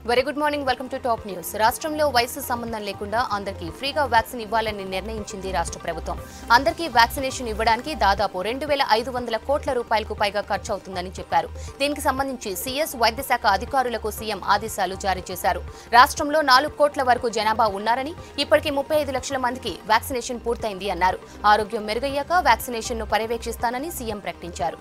very good morning welcome to top news రాష్ట్రంలో వయసు సంబంధం లేకుండా అందరికీ ఫ్రీగా వ్యాక్సిన్ ఇవ్వాలని నిర్ణయించింది రాష్ట్ర ప్రభుత్వం అందరికీ వ్యాక్సినేషన్ ఇవ్వడానికి దాదాపు రెండు వేల ఐదు వందల కోట్ల రూపాయలకు పైగా ఖర్చు అవుతుందని చెప్పారు దీనికి సంబంధించి సీఎస్ వైద్య శాఖ అధికారులకు సీఎం ఆదేశాలు జారీ చేశారు రాష్ట్రంలో నాలుగు కోట్ల వరకు జనాభా ఉన్నారని ఇప్పటికీ ముప్పై ఐదు లక్షల మందికి వ్యాక్సినేషన్ పూర్తయింది అన్నారు ఆరోగ్యం మెరుగయ్యాక వ్యాక్సినేషన్ ను పర్యవేక్షిస్తానని సీఎం ప్రకటించారు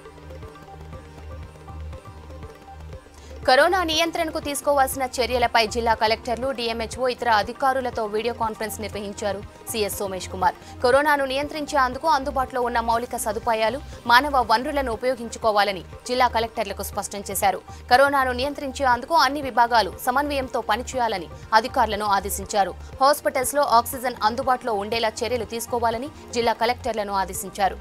కరోనా నియంత్రణకు తీసుకోవాల్సిన చర్యలపై జిల్లా కలెక్టర్లు డీఎంహెచ్ఓ ఇతర అధికారులతో వీడియో కాన్ఫరెన్స్ నిర్వహించారు సీఎస్ సోమేష్ కుమార్ కరోనాను నియంత్రించేందుకు అందుబాటులో ఉన్న మౌలిక సదుపాయాలు మానవ వనరులను ఉపయోగించుకోవాలని జిల్లా కలెక్టర్లకు స్పష్టం చేశారు కరోనాను నియంత్రించేందుకు అన్ని విభాగాలు సమన్వయంతో పనిచేయాలని అధికారులను ఆదేశించారు హాస్పిటల్స్ లో ఆక్సిజన్ అందుబాటులో ఉండేలా చర్యలు తీసుకోవాలని జిల్లా కలెక్టర్లను ఆదేశించారు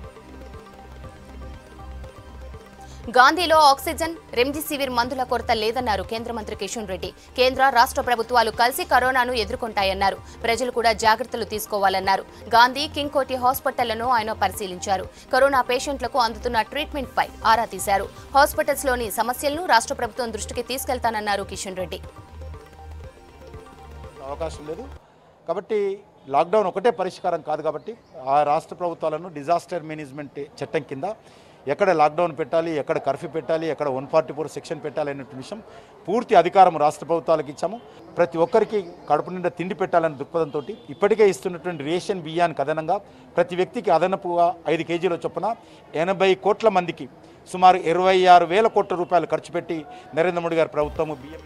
గాంధీలో ఆక్సిజన్ రెమ్డెసివిర్ మందుల కొరత లేదన్నారు కేంద్ర మంత్రి కిషన్ రెడ్డి కేంద్ర రాష్ట్ర ప్రభుత్వాలు కలిసి కరోనాను ఎదుర్కొంటాయన్నారు ప్రజలు కూడా జాగ్రత్తలు తీసుకోవాలన్నారు గాంధీ కింగ్ కోటి హాస్పిటళ్లను ఆయన పరిశీలించారు కరోనా పేషెంట్లకు అందుతున్న ట్రీట్మెంట్ పై ఆరా తీశారు హాస్పిటల్స్ లోని సమస్యలను రాష్ట్ర ప్రభుత్వం దృష్టికి తీసుకెళ్తానన్నారు కిషన్ రెడ్డి అవకాశం లేదు కాబట్టి లాక్డౌన్ ఒకటే పరిష్కారం కాదు కాబట్టి ఆ రాష్ట్ర ప్రభుత్వాలను డిజాస్టర్ మేనేజ్మెంట్ చట్టం కింద ఎక్కడ లాక్డౌన్ పెట్టాలి ఎక్కడ కర్ఫ్యూ పెట్టాలి ఎక్కడ వన్ ఫార్టీ ఫోర్ సెక్షన్ పెట్టాలి అనే విషయం పూర్తి అధికారం రాష్ట్ర ప్రభుత్వాలకు ఇచ్చాము ప్రతి ఒక్కరికి కడుపు నిండా తిండి పెట్టాలనే దృక్పథంతో ఇప్పటికే ఇస్తున్నటువంటి రేషన్ బియ్యానికి అదనంగా ప్రతి వ్యక్తికి అదనపుగా ఐదు కేజీల చొప్పున ఎనభై కోట్ల మందికి సుమారు ఇరవై ఆరు వేల కోట్ల రూపాయలు ఖర్చు పెట్టి నరేంద్ర మోడీ గారి ప్రభుత్వము బియ్యం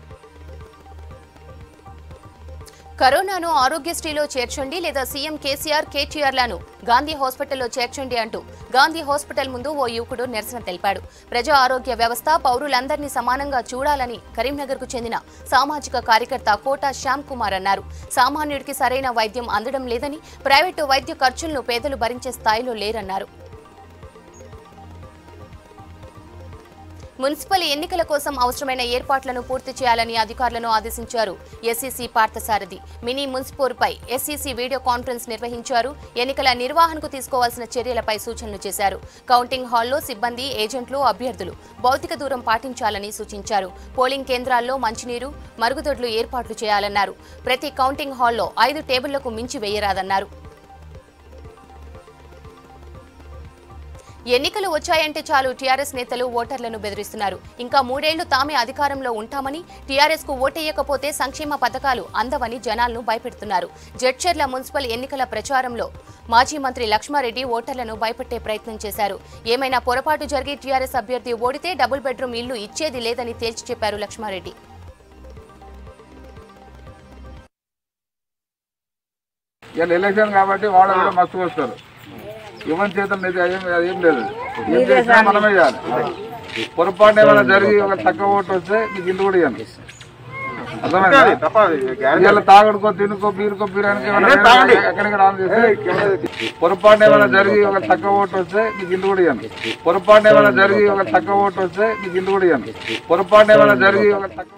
కరోనాను ఆరోగ్యశ్రీలో చేర్చండి లేదా సీఎం కేసీఆర్ కేటీఆర్లను గాంధీ హాస్పిటల్లో చేర్చండి అంటూ గాంధీ హాస్పిటల్ ముందు ఓ యువకుడు నిరసన తెలిపాడు ప్రజా ఆరోగ్య వ్యవస్థ పౌరులందరినీ సమానంగా చూడాలని కరీంనగర్కు చెందిన సామాజిక కార్యకర్త కోట శ్యామ్ కుమార్ అన్నారు సామాన్యుడికి సరైన వైద్యం అందడం లేదని ప్రైవేటు వైద్య ఖర్చులను పేదలు భరించే స్థాయిలో లేరన్నారు మున్సిపల్ ఎన్నికల కోసం అవసరమైన ఏర్పాట్లను పూర్తి చేయాలని అధికారులను ఆదేశించారు ఎస్సీసీ పార్థసారథి మినీ మున్సిపూర్పై ఎస్సీసీ వీడియో కాన్ఫరెన్స్ నిర్వహించారు ఎన్నికల నిర్వహణకు తీసుకోవాల్సిన చర్యలపై సూచనలు చేశారు కౌంటింగ్ హాల్లో సిబ్బంది ఏజెంట్లు అభ్యర్థులు భౌతిక దూరం పాటించాలని సూచించారు పోలింగ్ కేంద్రాల్లో మంచినీరు మరుగుదొడ్లు ఏర్పాట్లు చేయాలన్నారు ప్రతి కౌంటింగ్ హాల్లో ఐదు టేబుళ్లకు మించి వేయరాదన్నారు ఎన్నికలు వచ్చాయంటే చాలు టీఆర్ఎస్ నేతలు ఓటర్లను బెదిరిస్తున్నారు ఇంకా మూడేళ్లు తామే అధికారంలో ఉంటామని టీఆర్ఎస్ కు ఓటేయకపోతే సంక్షేమ పథకాలు అందవని జనాలను భయపెడుతున్నారు జడ్చర్ల మున్సిపల్ ఎన్నికల ప్రచారంలో మాజీ మంత్రి లక్ష్మారెడ్డి ఓటర్లను భయపెట్టే ప్రయత్నం చేశారు ఏమైనా పొరపాటు జరిగి టీఆర్ఎస్ అభ్యర్థి ఓడితే డబుల్ బెడ్రూమ్ ఇల్లు ఇచ్చేది లేదని తేల్చి చెప్పారు లక్ష్మారెడ్డి ఇలా ఎలక్షన్ కాబట్టి వాళ్ళు కూడా మస్తు వస్తారు ఎవరి చేత మీద ఏం ఏం లేదు ఏం చేసినా మనమే చేయాలి పొరపాటు ఏమైనా జరిగి ఒక తక్కువ ఓటు వస్తే నీకు ఇంటి కూడా ఇవ్వను అర్థమైందా ఇలా తాగడుకో తినుకో బీరుకో బీరానికి ఎక్కడికి ఆన్ చేస్తే పొరపాటు ఏమైనా జరిగి ఒక తక్కువ ఓటు వస్తే నీకు ఇంటి కూడా ఇవ్వను పొరపాటు ఏమైనా జరిగి ఒక తక్కువ ఓటు వస్తే నీకు ఇంటి కూడా ఇవ్వను పొరపాటు ఏమైనా జరిగి ఒక తక్కువ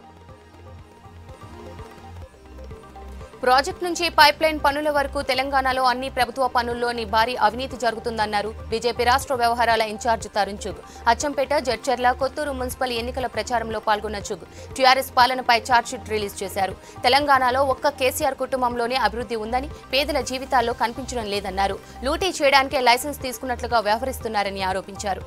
ప్రాజెక్ట్ నుంచి పైప్ లైన్ పనుల వరకు తెలంగాణలో అన్ని ప్రభుత్వ పనుల్లోని భారీ అవినీతి జరుగుతుందన్నారు బీజేపీ రాష్ట్ర వ్యవహారాల ఇన్ఛార్జ్ తరుణ్ చుగ్ అచ్చంపేట జడ్చర్ల కొత్తూరు మున్సిపల్ ఎన్నికల ప్రచారంలో పాల్గొన్న చుగ్ టీఆర్ఎస్ పాలనపై ఛార్జ్షీట్ రిలీజ్ చేశారు తెలంగాణలో ఒక్క కేసీఆర్ కుటుంబంలోనే అభివృద్ధి ఉందని పేదల జీవితాల్లో కనిపించడం లేదన్నారు లూటీ చేయడానికే లైసెన్స్ తీసుకున్నట్లుగా వ్యవహరిస్తున్నారని ఆరోపించారు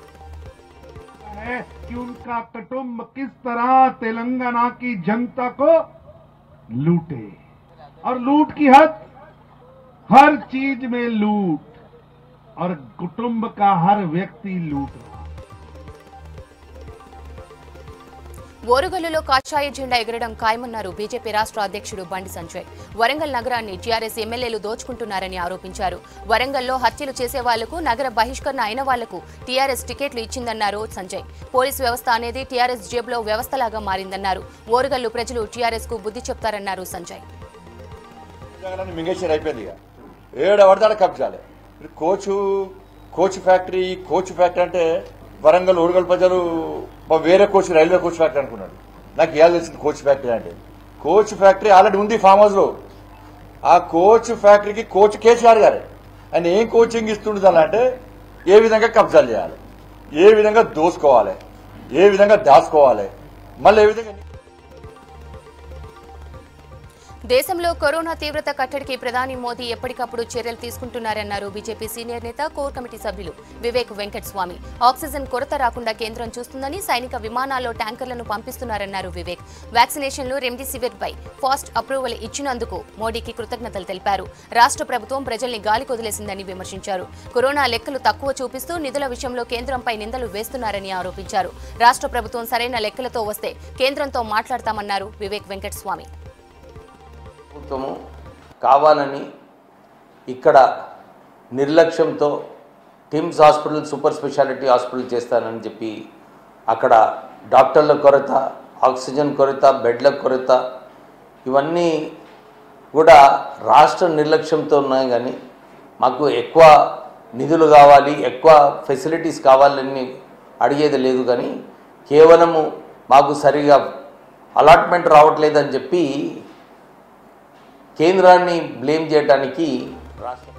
है कि उनका कुटुंब किस तरह तेलंगाना की जनता को लूटे और लूट की हद हर चीज में लूट और कुटुंब का हर व्यक्ति लूट रहा ఓరుగల్లులో కాషాయ జెండా ఎగరడం ఖాయమన్నారు బీజేపీ రాష్ట్ర అధ్యక్షుడు బండి సంజయ్ వరంగల్ నగరాన్ని టీఆర్ఎస్ ఎమ్మెల్యేలు దోచుకుంటున్నారని ఆరోపించారు వరంగల్లో హత్యలు చేసే వాళ్లకు నగర బహిష్కరణ అయిన వాళ్లకు టీఆర్ఎస్ టికెట్లు ఇచ్చిందన్నారు సంజయ్ పోలీసు వ్యవస్థ అనేది టీఆర్ఎస్ జేబులో వ్యవస్థలాగా మారిందన్నారు ఓరుగల్లు ప్రజలు టీఆర్ఎస్ కు బుద్ధి చెప్తారన్నారు సంజయ్ ఉద్యోగాలన్నీ మింగేసారు అయిపోయింది ఇక ఏడు పడతాడ కబ్జాలే ఇప్పుడు coach coach factory coach factory అంటే వరంగల్ ఊరుగల్ ప్రజలు మా వేరే కోచ్ రైల్వే కోచ్ ఫ్యాక్టరీ అనుకున్నాడు నాకు ఇవాళ తెలిసింది కోచ్ ఫ్యాక్టరీ అంటే కోచ్ ఫ్యాక్టరీ ఆల్రెడీ ఉంది ఫామ్ హౌస్ లో ఆ కోచ్ ఫ్యాక్టరీకి కోచ్ కేసీఆర్ గారే ఆయన ఏం కోచింగ్ ఇస్తుండదు అంటే ఏ విధంగా కబ్జాలు చేయాలి ఏ విధంగా దోసుకోవాలి ఏ విధంగా దాచుకోవాలి మళ్ళీ ఏ విధంగా దేశంలో కరోనా తీవ్రత కట్టడికి ప్రధాని మోదీ ఎప్పటికప్పుడు చర్యలు తీసుకుంటున్నారన్నారు బీజేపీ సీనియర్ నేత కోర్ కమిటీ సభ్యులు వివేక్ వెంకట్ స్వామి ఆక్సిజన్ కొరత రాకుండా కేంద్రం చూస్తుందని సైనిక విమానాల్లో ట్యాంకర్లను పంపిస్తున్నారన్నారు వివేక్ వ్యాక్సినేషన్లు రెమ్డెసివిర్ పై ఫాస్ట్ అప్రూవల్ ఇచ్చినందుకు మోడీకి కృతజ్ఞతలు తెలిపారు రాష్ట్ర ప్రభుత్వం ప్రజల్ని గాలి కొదిలేసిందని విమర్శించారు కరోనా లెక్కలు తక్కువ చూపిస్తూ నిధుల విషయంలో కేంద్రంపై నిందలు వేస్తున్నారని ఆరోపించారు రాష్ట్ర ప్రభుత్వం సరైన లెక్కలతో వస్తే కేంద్రంతో మాట్లాడతామన్నారు వివేక్ వెంకట్ స్వామి ప్రభుత్వము కావాలని ఇక్కడ నిర్లక్ష్యంతో TIMS hospital super speciality hospital చేస్తానని చెప్పి అక్కడ డాక్టర్ల కొరత ఆక్సిజన్ కొరత బెడ్ల కొరత ఇవన్నీ కూడా రాష్ట్ర నిర్లక్ష్యంతో ఉన్నాయి కానీ మాకు ఎక్కువ నిధులు కావాలి ఎక్కువ ఫెసిలిటీస్ కావాలని అడిగేది లేదు కానీ కేవలము మాకు సరిగా అలాట్మెంట్ రావట్లేదని చెప్పి కేంద్రాన్ని బ్లేమ్ చేయడానికి రాష్ట్ర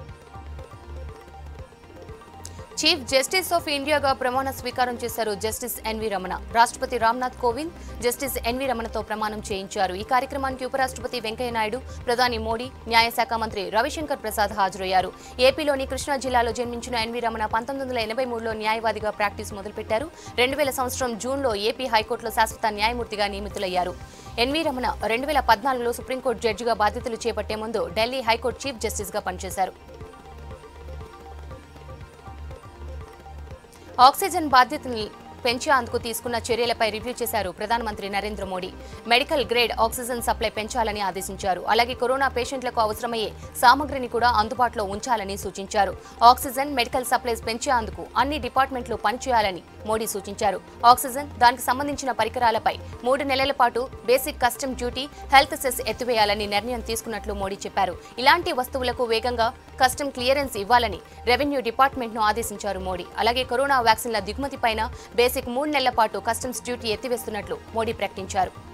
చీఫ్ జస్టిస్ ఆఫ్ ఇండియాగా ప్రమాణ స్వీకారం చేశారు జస్టిస్ ఎన్వి రమణ రాష్ట్రపతి రామ్నాథ్ కోవింద్ జస్టిస్ ఎన్వి రమణతో ప్రమాణం చేయించారు ఈ కార్యక్రమానికి ఉపరాష్ట్రపతి వెంకయ్యనాయుడు ప్రధాని మోడీ న్యాయశాఖ మంత్రి రవిశంకర్ ప్రసాద్ హాజరయ్యారు ఏపీలోని కృష్ణా జిల్లాలో జన్మించిన ఎన్వి రమణ పంతొమ్మిది వందల ఎనభై మూడులో న్యాయవాదిగా ప్రాక్టీస్ మొదలుపెట్టారు రెండు వేల సంవత్సరం జూన్లో ఏపీ హైకోర్టులో శాశ్వత న్యాయమూర్తిగా నియమితులయ్యారు ఎన్వి రమణ రెండు వేల పద్నాలుగులో సుప్రీంకోర్టు జడ్జిగా బాధ్యతలు చేపట్టే ముందు ఢిల్లీ హైకోర్టు చీఫ్ జస్టిస్గా పనిచేశారు ఆక్సిజన్ బాధ్యతని పెంచేందుకు తీసుకున్న చర్యలపై రివ్యూ చేశారు ప్రధానమంత్రి Narendra Modi medical grade oxygen supply పెంచాలని ఆదేశించారు అలాగే కరోనా పేషెంట్లకు అవసరమయ్యే సామగ్రిని కూడా అందుబాటులో ఉంచాలని సూచించారు ఆక్సిజన్ మెడికల్ సప్లైస్ పెంచేందుకు అన్ని డిపార్ట్మెంట్లు పనిచేయాలని మోడీ సూచించారు ఆక్సిజన్ దానికి సంబంధించిన పరికరాలపై మూడు నెలల పాటు basic custom duty health cess ఎత్తివేయాలని నిర్ణయం తీసుకున్నట్లు మోడీ చెప్పారు ఇలాంటి వస్తువులకు వేగంగా కస్టమ్ క్లియరెన్స్ ఇవ్వాలని రెవెన్యూ డిపార్ట్మెంట్ను ఆదేశించారు మోడీ అలాగే కరోనా వ్యాక్సిన్ల దిగుమతిపైన బేసిక్ మూడు నెలల పాటు కస్టమ్స్ డ్యూటీ ఎత్తివేస్తున్నట్లు మోడీ ప్రకటించారు